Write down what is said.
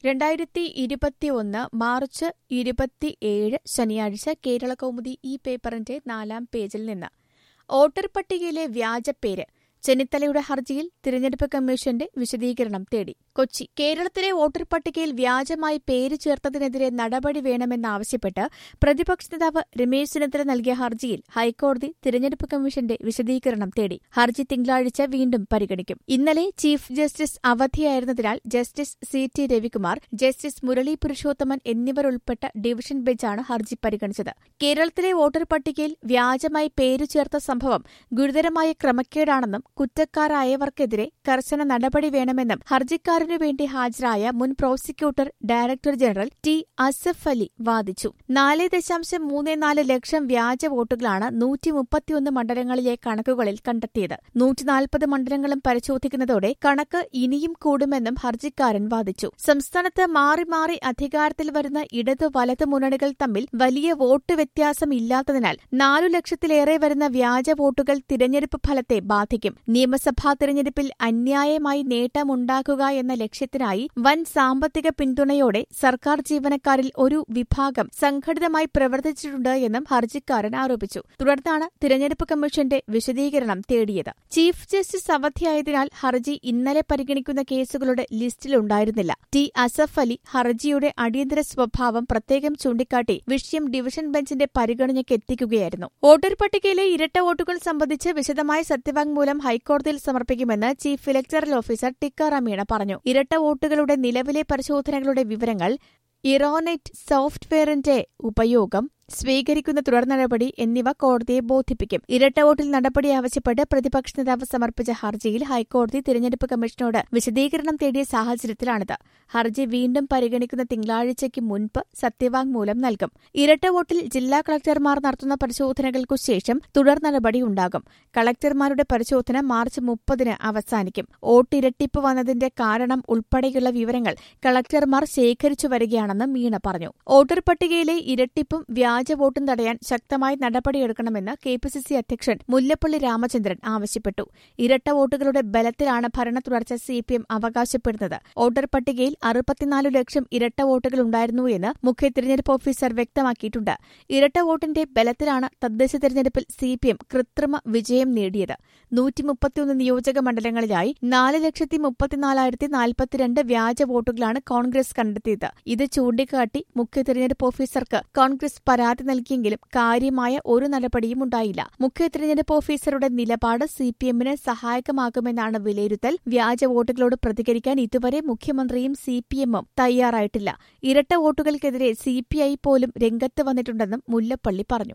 രണ്ടായിരത്തി ഇരുപത്തിയൊന്ന് മാർച്ച് ഇരുപത്തിയേഴ് ശനിയാഴ്ച കേരള കൗമുദി ഈ പേപ്പറിന്റെ നാലാം പേജിൽ നിന്ന് വോട്ടർ പട്ടികയിലെ വ്യാജപ്പേര് ചെന്നിത്തലയുടെ ഹർജിയിൽ തിരഞ്ഞെടുപ്പ് കമ്മീഷന്റെ വിശദീകരണം തേടി കൊച്ചി കേരളത്തിലെ വോട്ടർ പട്ടികയിൽ വ്യാജമായി പേര് ചേർത്തതിനെതിരെ നടപടി വേണമെന്നാവശ്യപ്പെട്ട് പ്രതിപക്ഷ നേതാവ് രമേശ് ചെന്നിത്തല നൽകിയ ഹർജിയിൽ ഹൈക്കോടതി തിരഞ്ഞെടുപ്പ് കമ്മീഷന്റെ വിശദീകരണം തേടി ഹർജി തിങ്കളാഴ്ച വീണ്ടും പരിഗണിക്കും ഇന്നലെ ചീഫ് ജസ്റ്റിസ് അവധിയായിരുന്നതിനാൽ justice C T Ravikumar justice Murali Purushothaman എന്നിവരുൾപ്പെട്ട ഡിവിഷൻ ബെഞ്ചാണ് ഹർജി പരിഗണിച്ചത് കേരളത്തിലെ വോട്ടർ പട്ടികയിൽ വ്യാജമായി പേരു ചേർത്ത സംഭവം ഗുരുതരമായ ക്രമക്കേടാണെന്നും കുറ്റക്കാരായവർക്കെതിരെ കർശന നടപടി വേണമെന്നും ഹർജിക്കാരനു വേണ്ടി ഹാജരായ മുൻ prosecutor director general T Asaf Ali വാദിച്ചു നാല് ദശാംശം മൂന്ന് നാല് ലക്ഷം വ്യാജ വോട്ടുകളാണ് നൂറ്റി മുപ്പത്തിയൊന്ന് മണ്ഡലങ്ങളിലെ കണക്കുകളിൽ കണ്ടെത്തിയത് നൂറ്റിനാൽപ്പത് മണ്ഡലങ്ങളും പരിശോധിക്കുന്നതോടെ കണക്ക് ഇനിയും കൂടുമെന്നും ഹർജിക്കാരൻ വാദിച്ചു സംസ്ഥാനത്ത് മാറി മാറി അധികാരത്തിൽ വരുന്ന ഇടതു വലത് മുന്നണികൾ തമ്മിൽ വലിയ വോട്ട് വ്യത്യാസം ഇല്ലാത്തതിനാൽ നാലു ലക്ഷത്തിലേറെ വരുന്ന വ്യാജ വോട്ടുകൾ തിരഞ്ഞെടുപ്പ് ഫലത്തെ ബാധിക്കും നിയമസഭാ തിരഞ്ഞെടുപ്പിൽ അന്യായമായി നേട്ടമുണ്ടാക്കുക എന്ന ലക്ഷ്യത്തിനായി വൻ സാമ്പത്തിക പിന്തുണയോടെ സർക്കാർ ജീവനക്കാരിൽ ഒരു വിഭാഗം സംഘടിതമായി പ്രവർത്തിച്ചിട്ടുണ്ട് എന്നും ഹർജിക്കാരൻ ആരോപിച്ചു തുടർന്നാണ് തിരഞ്ഞെടുപ്പ് കമ്മീഷന്റെ വിശദീകരണം തേടിയത് ചീഫ് ജസ്റ്റിസ് അവധിയായതിനാൽ ഹർജി ഇന്നലെ പരിഗണിക്കുന്ന കേസുകളുടെ ലിസ്റ്റിലുണ്ടായിരുന്നില്ല ടി അസഫ് അലി ഹർജിയുടെ അടിയന്തര സ്വഭാവം പ്രത്യേകം ചൂണ്ടിക്കാട്ടി വിഷയം ഡിവിഷൻ ബെഞ്ചിന്റെ പരിഗണനയ്ക്ക് എത്തിക്കുകയായിരുന്നു വോട്ടർ പട്ടികയിലെ ഇരട്ട വോട്ടുകൾ സംബന്ധിച്ച് വിശദമായ സത്യവാങ്മൂലം ഹൈക്കോടതിയിൽ സമർപ്പിക്കുമെന്ന് chief electoral officer Tikaram Meena പറഞ്ഞു ഇരട്ട വോട്ടുകളുടെ നിലവിലെ പരിശോധനകളുടെ വിവരങ്ങൾ ഇറോനെറ്റ് സോഫ്റ്റ്വെയറിന്റെ ഉപയോഗം സ്വീകരിക്കുന്ന തുടർ നടപടി എന്നിവ കോടതിയെ ബോധിപ്പിക്കും ഇരട്ട വോട്ടിൽ നടപടി ആവശ്യപ്പെട്ട് പ്രതിപക്ഷ നേതാവ് സമർപ്പിച്ച ഹർജിയിൽ ഹൈക്കോടതി തിരഞ്ഞെടുപ്പ് കമ്മീഷനോട് വിശദീകരണം തേടിയ സാഹചര്യത്തിലാണിത് ഹർജി വീണ്ടും പരിഗണിക്കുന്ന തിങ്കളാഴ്ചയ്ക്ക് മുൻപ് സത്യവാങ്മൂലം നൽകും ഇരട്ട വോട്ടിൽ ജില്ലാ കളക്ടർമാർ നടത്തുന്ന പരിശോധനകൾക്കു ശേഷം തുടർ നടപടി ഉണ്ടാകും കളക്ടർമാരുടെ പരിശോധന മാർച്ച് മുപ്പതിന് അവസാനിക്കും വോട്ടിരട്ടിപ്പ് വന്നതിന്റെ കാരണം ഉൾപ്പെടെയുള്ള വിവരങ്ങൾ കളക്ടർമാർ ശേഖരിച്ചു വരികയാണെന്ന് മീണ പറഞ്ഞു വോട്ടർ പട്ടികയിലെ ഇരട്ടിപ്പും വ്യാജ വോട്ടും തടയാൻ ശക്തമായ നടപടിയെടുക്കണമെന്ന് കെ പി സി സി അധ്യക്ഷൻ മുല്ലപ്പള്ളി രാമചന്ദ്രൻ ആവശ്യപ്പെട്ടു ഇരട്ട വോട്ടുകളുടെ ബലത്തിലാണ് ഭരണ തുടർച്ച സി പി എം അവകാശപ്പെടുന്നത് വോട്ടർ പട്ടികയിൽ അറുപത്തിനാല് ലക്ഷം ഇരട്ട വോട്ടുകൾ ഉണ്ടായിരുന്നു എന്ന് മുഖ്യ തിരഞ്ഞെടുപ്പ് ഓഫീസർ വ്യക്തമാക്കിയിട്ടുണ്ട് ഇരട്ട വോട്ടിന്റെ ബലത്തിലാണ് തദ്ദേശ തെരഞ്ഞെടുപ്പിൽ സി പി എം കൃത്രിമ വിജയം നേടിയത് നൂറ്റി മുപ്പത്തിയൊന്ന് നിയോജക മണ്ഡലങ്ങളിലായി നാല് ലക്ഷത്തി മുപ്പത്തിനാലായിരത്തി നാൽപ്പത്തിരണ്ട് വ്യാജ വോട്ടുകളാണ് കോൺഗ്രസ് കണ്ടെത്തിയത് ഇത് ചൂണ്ടിക്കാട്ടി മുഖ്യ തിരഞ്ഞെടുപ്പ് ഓഫീസർക്ക് കോൺഗ്രസ് പരാതി നൽകിയെങ്കിലും കാര്യമായ ഒരു നടപടിയും ഉണ്ടായില്ല മുഖ്യ തിരഞ്ഞെടുപ്പ് ഓഫീസറുടെ നിലപാട് സിപിഎമ്മിന് സഹായകമാകുമെന്നാണ് വിലയിരുത്തൽ വ്യാജ വോട്ടുകളോട് പ്രതികരിക്കാൻ ഇതുവരെ മുഖ്യമന്ത്രിയും സിപിഎമ്മും തയ്യാറായിട്ടില്ല ഇരട്ട വോട്ടുകൾക്കെതിരെ സിപിഐ പോലും രംഗത്ത് വന്നിട്ടുണ്ടെന്നും മുല്ലപ്പള്ളി പറഞ്ഞു